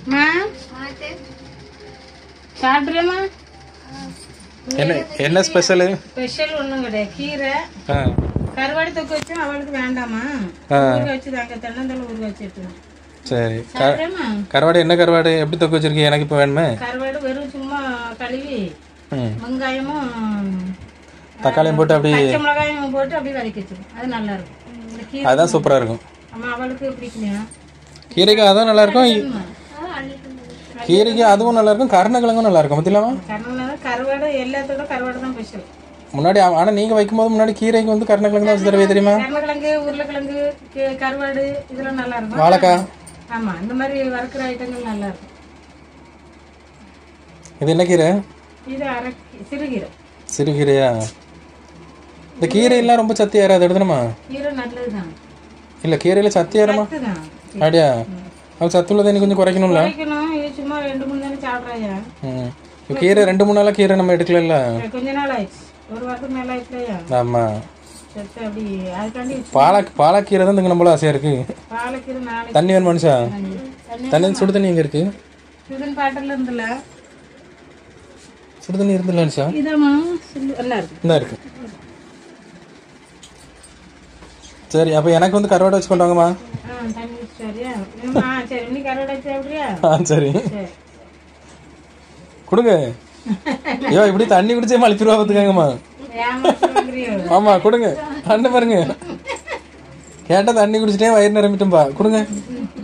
மா சாப்பிட்றேம்மா என்ன என்ன ஸ்பெஷலு ஸ்பெஷல் ஒன்றும் கிடையாது கீரை ஆ கருவாடு தொக்கு வச்சோம் அவளுக்கு வேண்டாமா ஆ. ஊற வச்சு தாங்க தென்னந்தலை ஊற வச்சு எடுத்துக்கலாம் சரி க சாப்பிட்றேம்மா கருவாடு என்ன கருவாடு எப்படி தொக்கு வச்சிருக்கீங்க எனக்கு இப்போ வேணுமே கருவாடு வெறும் சும்மா கழுவி ம் வெங்காயமும் தக்காளியும் போட்டு அப்படி பச்சை மிளகாயும் போட்டு அப்படியே வதக்கி வச்சிருக்கோம் அது நல்லா இருக்கும் இந்த கீரை அதுதான் சூப்பராக இருக்கும் அம்மா அவளுக்கு பிடிக்கலையா கீரைக்கு அதுவும் நல்லா இருக்கும் இ- கீரைக்கு அதுவும் நல்லா இருக்கும் கருணக்கிழங்கும் நல்லா இருக்கும் பத்திலாமா கருவாடு கருவாடு எல்லாத்தோட கருவாடு தான் ஸ்பெஷல் முன்னாடி ஆ- ஆனா நீங்க வைக்கும்போது முன்னாடி கீரைக்கு வந்து கருணக்கிழங்கு தான் வச்சு தருவே தெரியுமா கருணக்கிழங்கு உருளைக்கிழங்கு கி- கருவாடு இதெல்லாம் நல்லா இருக்கும் வாழைக்காய் ஆமா இந்த மாதிரி வறுக்கிற ஐட்டங்கள் நல்லா இருக்கும் இது என்ன கீரை இது அரை சிறுகீரை சிறுகீரையா இந்த கீரையெல்லாம் ரொம்ப சத்து ஏறாது எடுத்துணுமா கீரை நல்லதுதான் இல்ல கீரையில சத்து ஏறமா தான் அப்படியா அது சத்துள்ளதை இன்னும் கொஞ்சம் குறைக்கணும்ல குறைக்கணும் இது சும்மா ரெண்டு மூணு தானே சாப்பிட்றாயா ம் இப்போ கீரை ரெண்டு மூணு நாளா கீரை நம்ம எடுக்கல கொஞ்ச நாள் ஆயிடுச்சு ஒரு வாரத்துக்கு மேல ஆயிடுச்சுலையா ஆமா செத்து அப்படி அதுக்காண்டி பாலா பாலாக்கீரை தான் திங்க போல ஆசையா இருக்கு பாலக்கீரை நாளைக்கு தண்ணி வேணும் மனுஷா தண்ணி தண்ணி சுடு தண்ணி எங்க இருக்கு சுதன் பாட்டில் இருந்துல சுடு தண்ணி இருந்துல மனுஷா இதாம்மா சில்லு நல்லா இருக்கு இந்த இருக்கு சரி அப்ப எனக்கு வந்து கருவாடை வச்சு கொண்டு வாங்கம்மா ஆ தண்ணி சரியா ஆ சரி இன்னைக்கு கருவாடை வச்சு அப்படியா ஆ சரி சரி கொடுங்க ஐயோ இப்படி தண்ணி குடிச்சே மலிப்பிடுவா பார்த்துக்காங்கம்மா ஏமாத்துறீங்களோ ஆமா கொடுங்க தண்ணி பாருங்க கேட்டா தண்ணி குடிச்சிட்டே வயிறு நிரம்பிட்டும்பா கொடுங்க